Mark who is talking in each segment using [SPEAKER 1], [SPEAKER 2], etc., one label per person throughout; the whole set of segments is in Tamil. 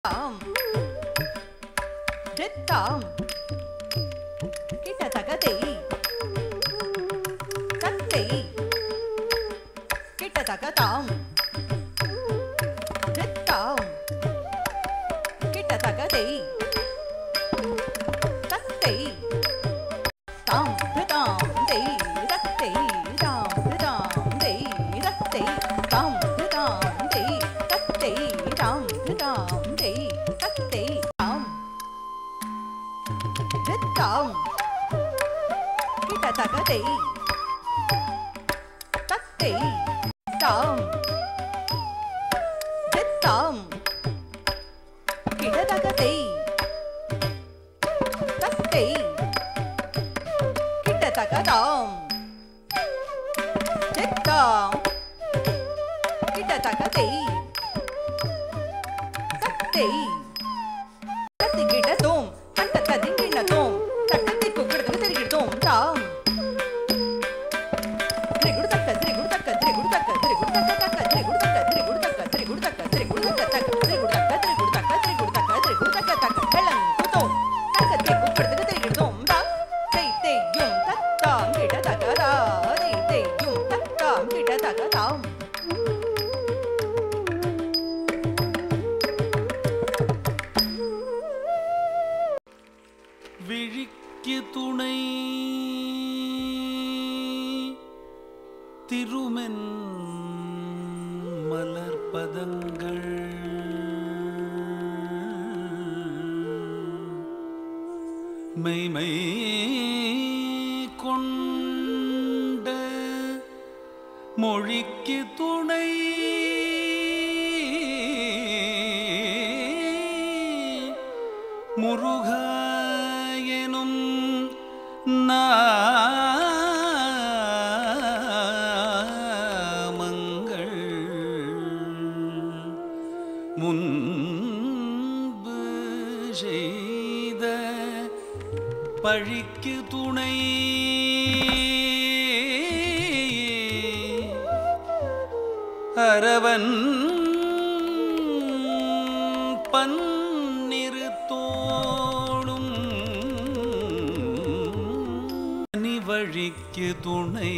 [SPEAKER 1] தாம் தித்தாம் கிட்ட தகதை தத்தை கிட்ட தகதாம் தித்தாம் கிட்ட தகதை தத்தை தாம் திதாம் தை தத்தை தாம் திதாம் தை தத்தை தாம் திதாம் தை தத்தை தாம் திதாம் தை தத்தை தாம் தித்தாம் கிட்ட தகதை தத்தை தாம் தித்தாம் கிட தகதை தத்தை கிட்ட தகதாம் தித்தாம் கிட்ட தகதை தத்தை தத்தி கிட்ட தோம் தட்ட ததிங்கின தோம் தட்டத்தை குக்கிடத்துக்கு தெரிகிட்டோம் தாம் திரிகுடு தக்க திரிகுடு தக்க திரிகுடு தக்க திரிகுடு தக்க தக்க திரிகுடு தக்க திரிகுடு தக்க திரிகுடு தக்க திரிகுடு தக்க தக்க திரிகுடு தக்க திரிகுடு தக்க திரிகுடு தக்க திரிகுடு தக்க தக்க கள்ளம் குத்தோம் தக்கத்தை குக்கிடத்துக்கு தெரிகிட்டோம் தாம் தை தேயும் தத்தாம் கிட்ட தகரா தை தேயும் தத்தாம் கிட்ட தகதாம்
[SPEAKER 2] விழிக்கு துணை திருமென் மலர்பதங்கள் மெய்மை கொண்ட மொழிக்கு துணை முருகாயனும் நாமங்கள் முன்பு செய்த பழிக்கு துணை அரவன் பன்னிரு தோளும் நீ வழிக்கு துணை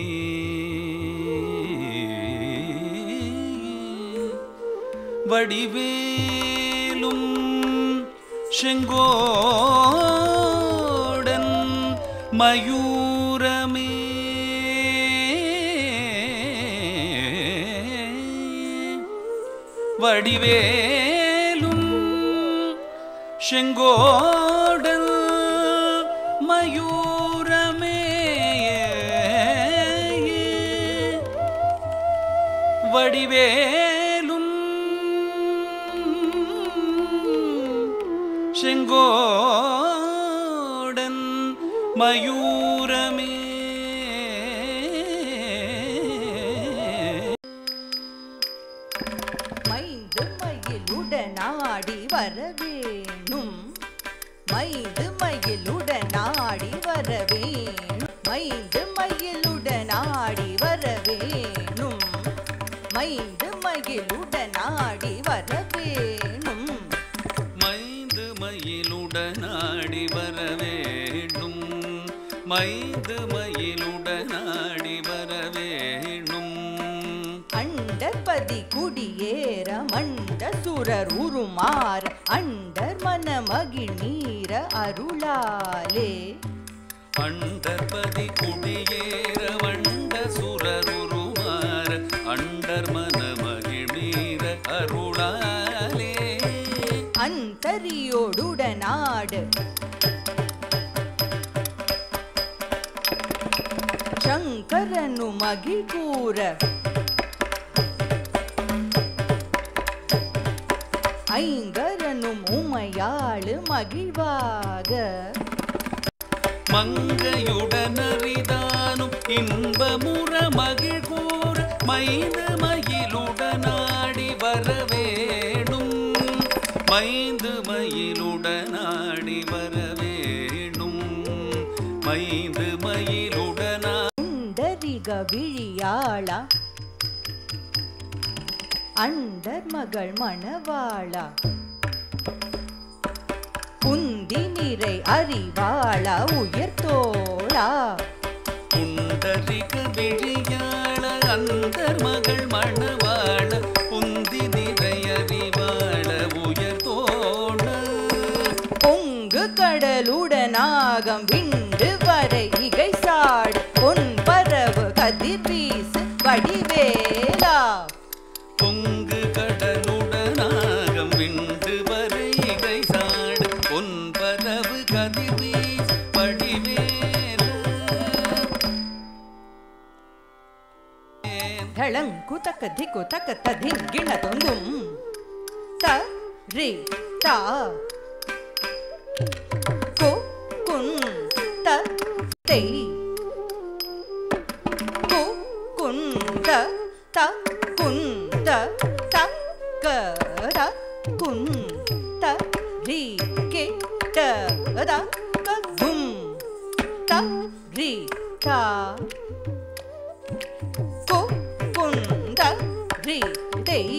[SPEAKER 2] வடிவேலும் செங்கோடன் மயூரமே வடிவேலும் செங்கோடல் மயூரமே வடிவேலும் செங்கோடன் மயூரமே
[SPEAKER 1] மைந்து மயிலுடனாடி வர வேணும் மைந்து மயிலுடனாடி வர வேணும் மைந்து மயிலுடனாடி வர வேணும் மைந்து மயிலுடனாடி வர வேணும்
[SPEAKER 2] மைந்து மயிலுடனாடி வர வேண்டும் மைந்து மயிலுடனாடி வர வேண்டும்
[SPEAKER 1] அண்டர்பதி குடியேற மண்ட சுரர் உருமாற அண்டர் மன மகிழ்நீர அருளாலே
[SPEAKER 2] அண்டர்பதி குடியேற வண்ட சுரருருமாற அண்டர் மன மகிழ்வீர அருளாலே
[SPEAKER 1] அந்தரியோடுடனாடு சங்கரனு மகிழ் கூற ஐங்கரனும் உமையாளு மகிழ்வாக
[SPEAKER 2] மங்கையுடனறிதானும் இன்பமுற மகிழ் கூற மைந்து மயிலுடனாடி வர வேணும் மைந்து மயிலுடனாடி வர வேணும் மைந்து மயிலுடனா
[SPEAKER 1] சுந்தரிக விழியாளா அண்டர் மகள் மணவாளா புந்தி நிறை அறிவாள உயர்த்தோளா
[SPEAKER 2] புண்டரிக விழியாள அந்தர் மகள் மணவாள புந்தி நிறையறிவாள உயர்தோட
[SPEAKER 1] பொங்கு கடலுடனாகம் விண்டு வரை இகை சாடு பொன் பரவு கதிர் வீசு வடிவேலா
[SPEAKER 2] பொங்கு கடலுடனாகம் விண்டு வரை இகை சாடு பொன் பரவு கதிர்வீஸ் படிவேல
[SPEAKER 1] ಧಳಂಕು ತಕ್ಕ ಧಿಕ್ಕು ತಕ್ಕ ತಧಿಂ ಗಿಣ ತೊಂದುಂ ತ ರಿ ತ ಕು ಕುನ್ ತ ತೈ ಕು ಕುನ್ ತ ತ ಕುನ್ ತ ತ ಕ ರ ಕುನ್ ತ ರಿ ಕೆ ಟ ದ ಕ ಗುಂ ತ ರಿ ತ கு குந்த ரி தெய்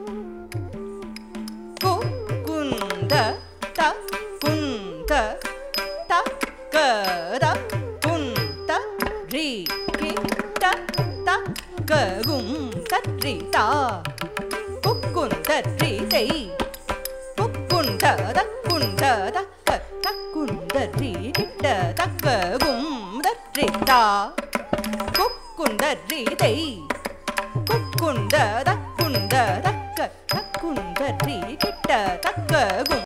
[SPEAKER 1] கு குந்த த குந்த த க ர குந்த ரி கி ட த க கும் தத்ரி தா குக்குந்த ரி தெய் குக்குந்த த குந்த த க த குந்த ரி கிட்ட தக்க கும் தத்ரி தா குக்குண்டரி தை குக்குண்ட தக்குண்ட தக்க தக்குண்டரி கிட்ட தக்க கும்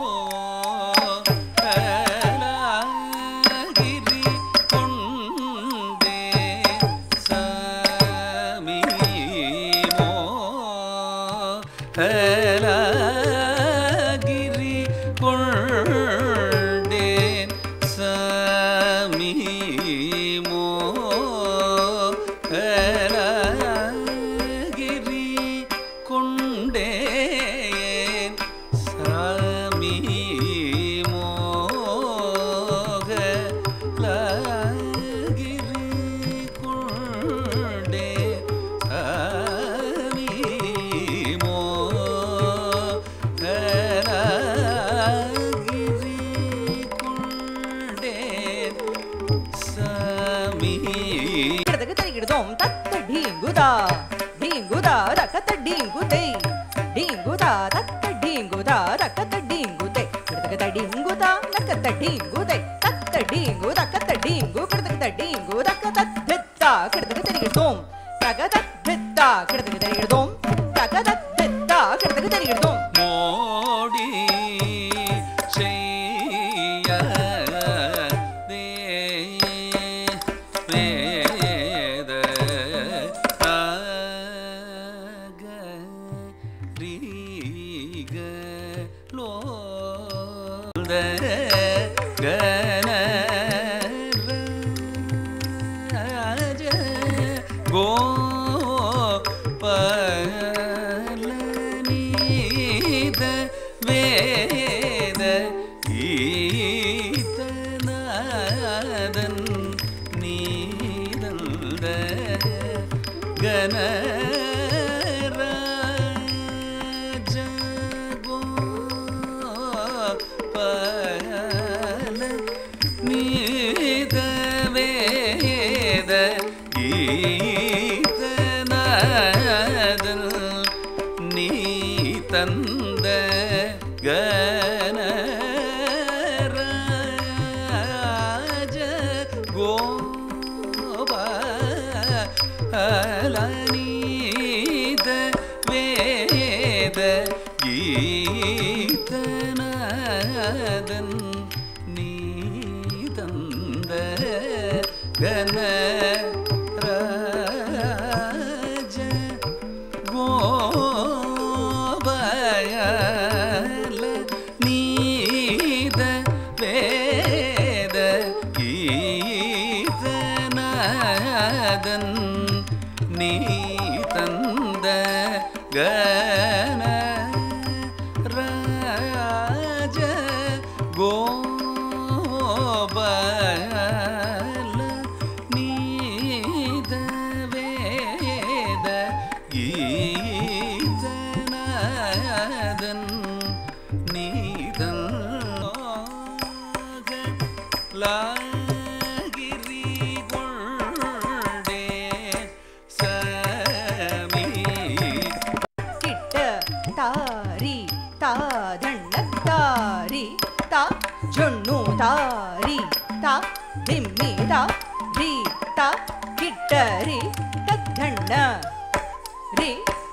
[SPEAKER 2] கலாகிரி கொண்டே சாமி மோ கலாகிரி கொண்டே சாமி மோ கலாகிரி கொண்டேன் சாமி மோக லாகிரி கொண்டே சாமி மோக லாகிரி கொண்டேன் சாமி
[SPEAKER 1] கிடதக்கு தரிகிடதோம் தக்க டீங்குதா டீங்குதா தக்கத்த டீங்குதை டீங்குதா தக்க டீங்குதா தக்கத்த டீங்குதை கிடதக்கு தடிங்குதா தக்கத்த டீங்குதை தக்க டீங்கு தக்கத்த டீங்கு கிடதக்கு தடீங்கு தக்க தத்தா கிடதக்கு தரிகிடதோம் தக தத்தா கிடதக்கு தரிகிடதோம் தக தத்தா கிடதக்கு தரிகிடதோம்
[SPEAKER 2] மோடி செய்ய வேத தாக ரீக லோத கன ராஜ கோ பலனீத வேத ஈதநாதன் நீதந்த கன ராஜ கோ பல நீத வேத ஈதநாதன் நீ தந்த கனராஜ கோபாலனீத வேத ஈதநாதன் நீ தந்த கன ராஜ கோபயல நீத வேத ஈதநாதன் நீ தந்த கன ராஜ கோபல நீத வேத ஈதநாதன் நீதன்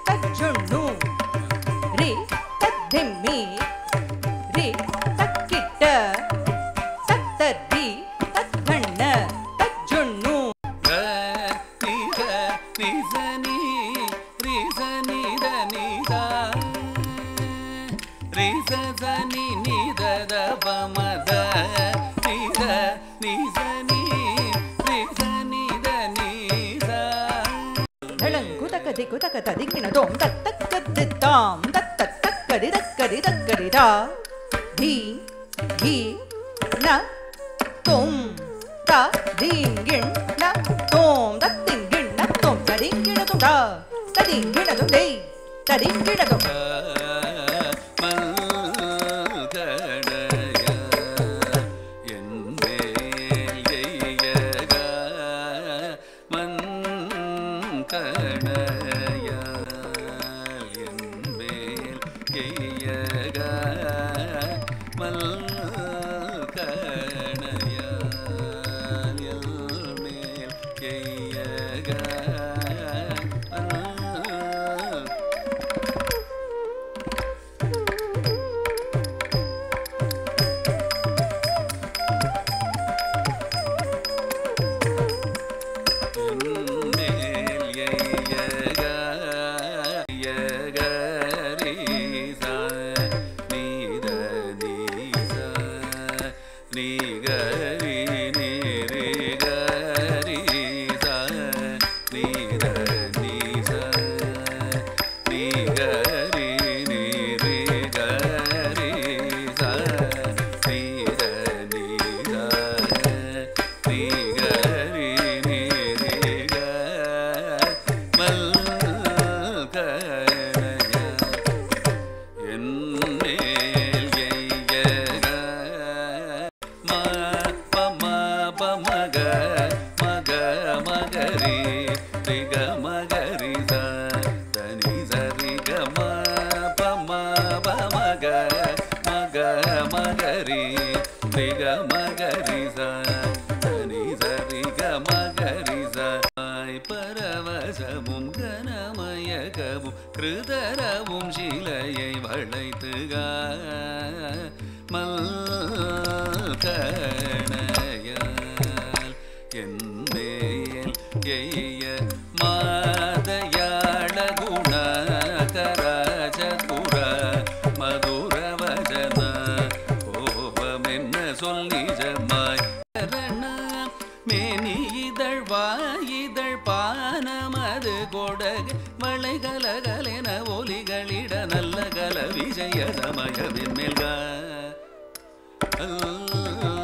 [SPEAKER 1] தஜ்ஜுண்ணு ரி தத்திம்மி ரி தக்கிட்ட தத்தரி தத்கண்ண தஜ்ஜுண்ணு தளங்குதகதி குதக ததிக்கினதோம் தத்தக்கதித்தாம் தத்தக்கதி தக்கதி தக்கதிதா தி கி ந தொம் த தீங்கிண் ந தோம் தத்திங்கிண் ந தோம் ததிங்கிணதும் தா ததிங்கிணதும் தெய் ததிங்கிணதும்
[SPEAKER 2] பரவசமும் கனமயகமும் கிருதரவும் சிலையை வளைத்துக மல்கணையால் என்மேல் எய்ய மாதயாள குணகராஜகுர மதுர வஜன கோபமென்ன சொல் நிஜமாய் கரண மேனி இதழ் வாயிதழ் பானமது கொடகு மழை கலகலென ஒலிகளிட நல்ல கல விஜய சமயவின் மேல்க